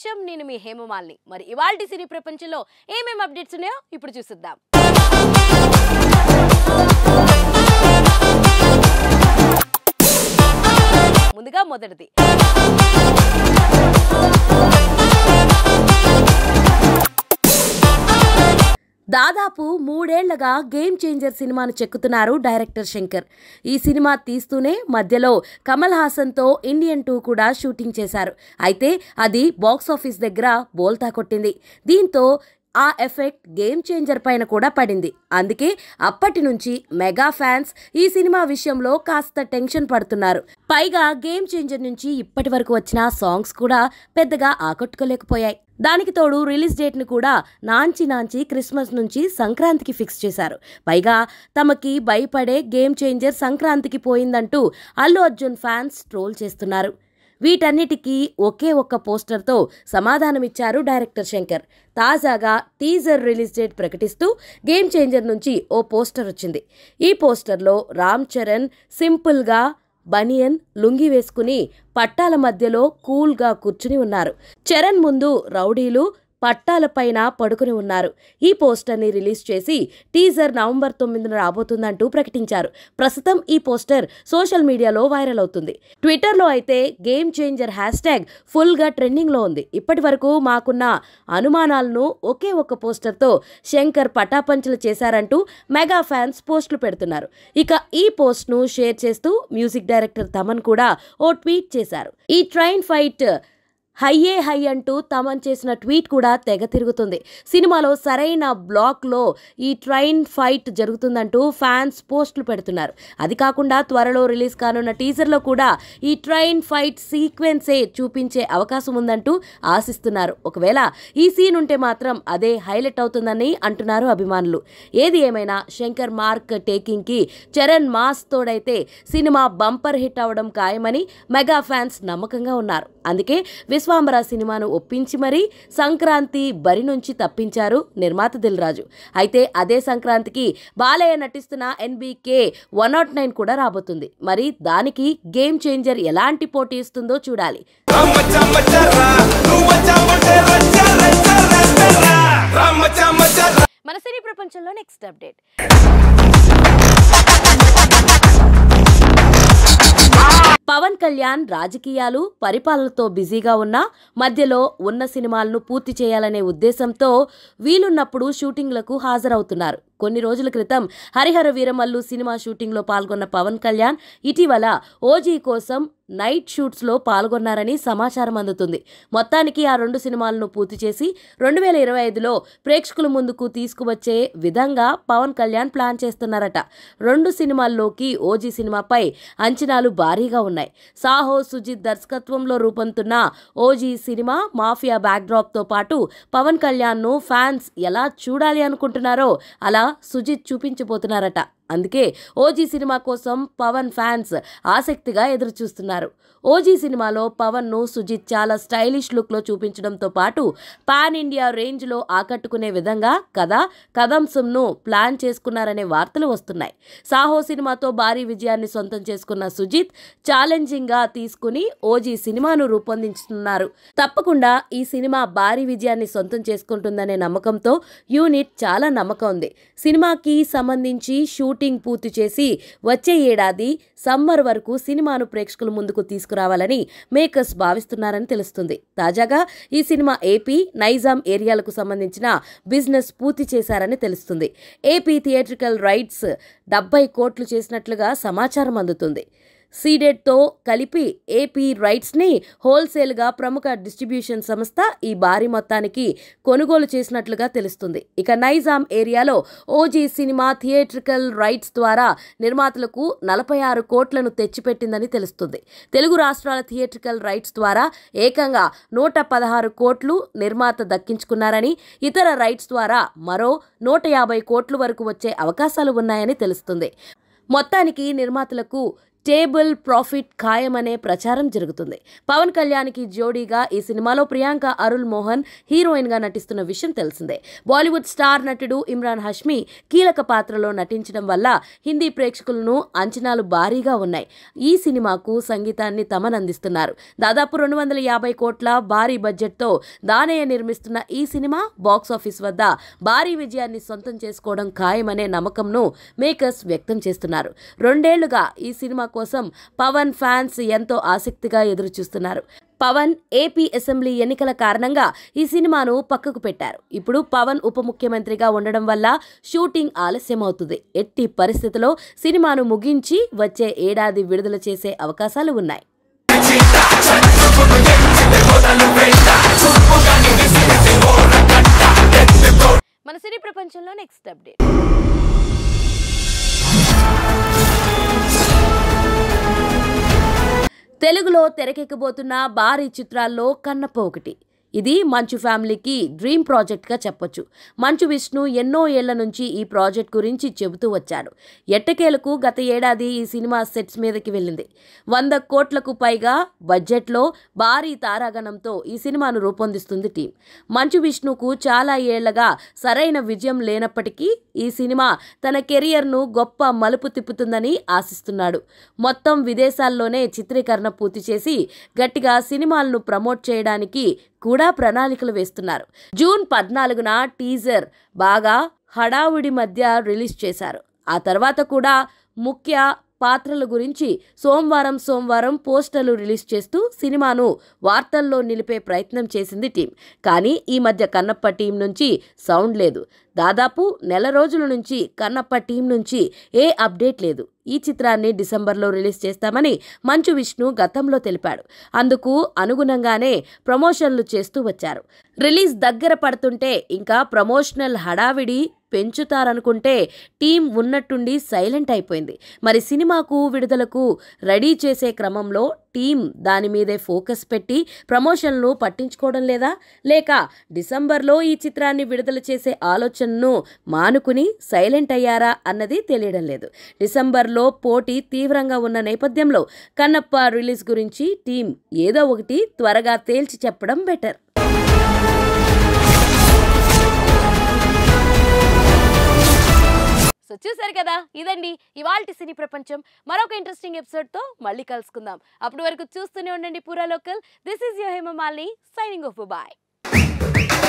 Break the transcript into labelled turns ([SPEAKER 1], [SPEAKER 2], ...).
[SPEAKER 1] వచ్చాం నేను మీ హేమమాలిని మరి ఇవాల్టి సినీ ప్రపంచంలో ఏమేమి అప్డేట్స్ ఉన్నాయో ఇప్పుడు చూసిద్దాం ముందుగా మొదటిది దాదాపు మూడేళ్లగా గేమ్ చేంజర్ సినిమాను చెక్కుతున్నారు డైరెక్టర్ శంకర్ ఈ సినిమా తీస్తూనే మధ్యలో కమల్ హాసన్తో ఇండియన్ టూ కూడా షూటింగ్ చేశారు అయితే అది బాక్స్ ఆఫీస్ దగ్గర బోల్తా కొట్టింది దీంతో ఆ ఎఫెక్ట్ గేమ్ చేంజర్ పైన కూడా పడింది అందుకే అప్పటి నుంచి మెగా ఫ్యాన్స్ ఈ సినిమా విషయంలో కాస్త టెన్షన్ పడుతున్నారు పైగా గేమ్ చేంజర్ నుంచి ఇప్పటి వరకు వచ్చిన సాంగ్స్ కూడా పెద్దగా ఆకట్టుకోలేకపోయాయి దానికి తోడు రిలీజ్ డేట్ను కూడా నాంచి నాంచి క్రిస్మస్ నుంచి సంక్రాంతికి ఫిక్స్ చేశారు పైగా తమకి భయపడే గేమ్ చేంజర్ సంక్రాంతికి పోయిందంటూ అల్లు అర్జున్ ఫ్యాన్స్ ట్రోల్ చేస్తున్నారు వీటన్నిటికీ ఒకే ఒక్క పోస్టర్తో సమాధానమిచ్చారు డైరెక్టర్ శంకర్ తాజాగా టీజర్ రిలీజ్ డేట్ ప్రకటిస్తూ గేమ్ చేంజర్ నుంచి ఓ పోస్టర్ వచ్చింది ఈ పోస్టర్లో రామ్ చరణ్ సింపుల్గా బనియన్ లుంగి వేసుకుని పట్టాల మధ్యలో కూల్గా కూర్చుని ఉన్నారు చరణ్ ముందు రౌడీలు పట్టాలపైన పడుకుని ఉన్నారు ఈ పోస్టర్ని రిలీజ్ చేసి టీజర్ నవంబర్ తొమ్మిదిన రాబోతుందంటూ ప్రకటించారు ప్రస్తుతం ఈ పోస్టర్ సోషల్ మీడియాలో వైరల్ అవుతుంది ట్విట్టర్లో అయితే గేమ్ చేంజర్ హ్యాష్ ట్యాగ్ ఫుల్గా ట్రెండింగ్లో ఉంది ఇప్పటి వరకు మాకున్న అనుమానాలను ఒకే ఒక్క పోస్టర్తో శంకర్ పటాపంచలు చేశారంటూ మెగా ఫ్యాన్స్ పోస్టులు పెడుతున్నారు ఇక ఈ పోస్ట్ను షేర్ చేస్తూ మ్యూజిక్ డైరెక్టర్ తమన్ కూడా ఓ ట్వీట్ చేశారు ఈ ట్రైన్ ఫైట్ హయ్యే హై అంటూ తమన్ చేసిన ట్వీట్ కూడా తెగ తిరుగుతుంది సినిమాలో సరైన బ్లాక్లో ఈ ట్రైన్ ఫైట్ జరుగుతుందంటూ ఫ్యాన్స్ పోస్టులు పెడుతున్నారు అది కాకుండా త్వరలో రిలీజ్ కానున్న టీజర్లో కూడా ఈ ట్రైన్ ఫైట్ సీక్వెన్సే చూపించే అవకాశం ఉందంటూ ఆశిస్తున్నారు ఒకవేళ ఈ సీన్ ఉంటే మాత్రం అదే హైలైట్ అవుతుందని అంటున్నారు అభిమానులు ఏది ఏమైనా శంకర్ మార్క్ టేకింగ్కి చరణ్ మాస్ తోడైతే సినిమా బంపర్ హిట్ అవడం ఖాయమని మెగా ఫ్యాన్స్ నమ్మకంగా ఉన్నారు అందుకే విశ్వాంబర సినిమాను ఒప్పించి మరీ సంక్రాంతి బరి నుంచి తప్పించారు నిర్మాత దిల్ రాజు అయితే అదే సంక్రాంతికి బాలయ్య నటిస్తున్న ఎన్బీకే వన్ నాట్ నైన్ కూడా రాబోతుంది మరి దానికి గేమ్ చేంజర్ ఎలాంటి పోటీ ఇస్తుందో చూడాలి
[SPEAKER 2] Ramacha machara, rumacha machara, chara chara chara. Ramacha machara.
[SPEAKER 1] మన సినీ ప్రపంచంలో నెక్స్ట్ అప్డేట్ పవన్ కళ్యాణ్ రాజకీయాలు పరిపాలనతో బిజీగా ఉన్నా మధ్యలో ఉన్న సినిమాలను పూర్తి చేయాలనే ఉద్దేశంతో వీలున్నప్పుడు షూటింగ్లకు హాజరవుతున్నారు కొన్ని రోజుల క్రితం హరిహర వీరమల్లు సినిమా షూటింగ్లో పాల్గొన్న పవన్ కళ్యాణ్ ఇటీవల ఓజీ కోసం నైట్ షూట్స్లో పాల్గొన్నారని సమాచారం అందుతుంది మొత్తానికి ఆ రెండు సినిమాలను పూర్తి చేసి రెండు వేల ఇరవై ఐదులో ప్రేక్షకుల ముందుకు తీసుకువచ్చే విధంగా పవన్ కళ్యాణ్ ప్లాన్ చేస్తున్నారట రెండు సినిమాల్లోకి ఓజీ సినిమాపై అంచనాలు భారీగా ఉన్నాయి సాహో సుజిత్ దర్శకత్వంలో రూపొందుతున్న ఓజీ సినిమా మాఫియా బ్యాక్డ్రాప్తో పాటు పవన్ కళ్యాణ్ను ఫ్యాన్స్ ఎలా చూడాలి అనుకుంటున్నారో అలా సుజిత్ చూపించబోతున్నారట అందుకే ఓజీ సినిమా కోసం పవన్ ఫ్యాన్స్ ఆసక్తిగా ఎదురుచూస్తున్నారు ఓజీ సినిమాలో పవన్ను సుజిత్ చాలా స్టైలిష్ లుక్లో చూపించడంతో పాటు పాన్ ఇండియా రేంజ్లో ఆకట్టుకునే విధంగా కథ కథంశంను ప్లాన్ చేసుకున్నారనే వార్తలు వస్తున్నాయి సాహో సినిమాతో భారీ విజయాన్ని సొంతం చేసుకున్న సుజిత్ ఛాలెంజింగ్గా తీసుకుని ఓజీ సినిమాను రూపొందించుతున్నారు తప్పకుండా ఈ సినిమా భారీ విజయాన్ని సొంతం చేసుకుంటుందనే నమ్మకంతో యూనిట్ చాలా నమ్మకం ఉంది సినిమాకి సంబంధించి షూటింగ్ పూర్తి చేసి వచ్చే ఏడాది సమ్మర్ వరకు సినిమాను ప్రేక్షకుల ముందుకు తీసుకురావాలని మేకర్స్ భావిస్తున్నారని తెలుస్తుంది తాజాగా ఈ సినిమా ఏపీ నైజాం ఏరియాలకు సంబంధించిన బిజినెస్ పూర్తి చేశారని తెలుస్తుంది ఏపీ థియేట్రికల్ రైట్స్ డెబ్బై కోట్లు చేసినట్లుగా సమాచారం అందుతుంది సీడెడ్తో కలిపి ఏపీ రైట్స్ని హోల్సేల్గా ప్రముఖ డిస్ట్రిబ్యూషన్ సంస్థ ఈ భారీ మొత్తానికి కొనుగోలు చేసినట్లుగా తెలుస్తుంది ఇక నైజాం ఏరియాలో ఓజీ సినిమా థియేట్రికల్ రైట్స్ ద్వారా నిర్మాతలకు నలభై ఆరు కోట్లను తెచ్చిపెట్టిందని తెలుస్తుంది తెలుగు రాష్ట్రాల థియేట్రికల్ రైట్స్ ద్వారా ఏకంగా నూట పదహారు కోట్లు నిర్మాత దక్కించుకున్నారని ఇతర రైట్స్ ద్వారా మరో నూట యాభై కోట్ల వరకు వచ్చే అవకాశాలు ఉన్నాయని తెలుస్తుంది మొత్తానికి నిర్మాతలకు స్టేబుల్ ప్రాఫిట్ ఖాయమనే ప్రచారం జరుగుతుంది పవన్ కళ్యాణ్కి జోడీగా ఈ సినిమాలో ప్రియాంక అరుల్ మోహన్ హీరోయిన్గా నటిస్తున్న విషయం తెలిసిందే బాలీవుడ్ స్టార్ నటుడు ఇమ్రాన్ హష్మీ కీలక పాత్రలో నటించడం వల్ల హిందీ ప్రేక్షకులను అంచనాలు భారీగా ఉన్నాయి ఈ సినిమాకు సంగీతాన్ని తమనందిస్తున్నారు దాదాపు రెండు వందల యాభై కోట్ల భారీ బడ్జెట్తో దానయ్య నిర్మిస్తున్న ఈ సినిమా బాక్స్ ఆఫీస్ వద్ద భారీ విజయాన్ని సొంతం చేసుకోవడం ఖాయమనే నమ్మకంను మేకర్స్ వ్యక్తం చేస్తున్నారు రెండేళ్లుగా ఈ సినిమా కోసం పవన్ ఫ్యాన్స్ ఎంతో ఆసక్తిగా ఎదురుచూస్తున్నారు పవన్ ఏపీ అసెంబ్లీ ఎన్నికల కారణంగా ఈ సినిమాను పక్కకు పెట్టారు ఇప్పుడు పవన్ ఉప ముఖ్యమంత్రిగా ఉండడం వల్ల షూటింగ్ ఆలస్యం అవుతుంది ఎట్టి పరిస్థితిలో సినిమాను ముగించి వచ్చే ఏడాది విడుదల చేసే అవకాశాలు ఉన్నాయి మన సినీ ప్రపంచంలో నెక్స్ట్ అప్డేట్ తెలుగులో తెరకెక్కబోతున్న భారీ చిత్రాల్లో కన్నప్ప ఒకటి ఇది మంచు ఫ్యామిలీకి డ్రీమ్ ప్రాజెక్ట్గా చెప్పొచ్చు మంచు విష్ణు ఎన్నో ఏళ్ల నుంచి ఈ ప్రాజెక్ట్ గురించి చెబుతూ వచ్చాడు ఎట్టకేలకు గత ఏడాది ఈ సినిమా సెట్స్ మీదకి వెళ్ళింది వంద కోట్లకు పైగా బడ్జెట్లో భారీ తారాగణంతో ఈ సినిమాను రూపొందిస్తుంది టీం మంచు విష్ణుకు చాలా ఏళ్లగా సరైన విజయం లేనప్పటికీ ఈ సినిమా తన కెరియర్ను గొప్ప మలుపు తిప్పుతుందని ఆశిస్తున్నాడు మొత్తం విదేశాల్లోనే చిత్రీకరణ పూర్తి చేసి గట్టిగా సినిమాలను ప్రమోట్ చేయడానికి కూడా ప్రణాళికలు వేస్తున్నారు జూన్ పద్నాలుగున టీజర్ బాగా హడావుడి మధ్య రిలీజ్ చేశారు ఆ తర్వాత కూడా ముఖ్య పాత్రల గురించి సోమవారం సోమవారం పోస్టర్లు రిలీజ్ చేస్తూ సినిమాను వార్తల్లో నిలిపే ప్రయత్నం చేసింది టీం కానీ ఈ మధ్య కన్నప్ప టీం నుంచి సౌండ్ లేదు దాదాపు నెల రోజుల నుంచి కన్నప్ప టీం నుంచి ఏ అప్డేట్ లేదు ఈ చిత్రాన్ని డిసెంబర్లో రిలీజ్ చేస్తామని మంచు విష్ణు గతంలో తెలిపాడు అందుకు అనుగుణంగానే ప్రమోషన్లు చేస్తూ వచ్చారు రిలీజ్ దగ్గర పడుతుంటే ఇంకా ప్రమోషనల్ హడావిడి పెంచుతారనుకుంటే టీం ఉన్నట్టుండి సైలెంట్ అయిపోయింది మరి సినిమాకు విడుదలకు రెడీ చేసే క్రమంలో టీం దాని మీదే ఫోకస్ పెట్టి ప్రమోషన్లు పట్టించుకోవడం లేదా లేక డిసెంబర్లో ఈ చిత్రాన్ని విడుదల చేసే ఆలోచనను మానుకుని సైలెంట్ అయ్యారా అన్నది తెలియడం లేదు డిసెంబర్లో పోటీ తీవ్రంగా ఉన్న నేపథ్యంలో కన్నప్ప రిలీజ్ గురించి టీం ఏదో ఒకటి త్వరగా తేల్చి చెప్పడం బెటర్ సో చూసారు కదా ఇదండి ఇవాల్టి సినీ ప్రపంచం మరొక ఇంట్రెస్టింగ్ ఎపిసోడ్తో మళ్ళీ కలుసుకుందాం అప్పటి వరకు చూస్తూనే ఉండండి పూరా local this is your Hemamalini signing off bye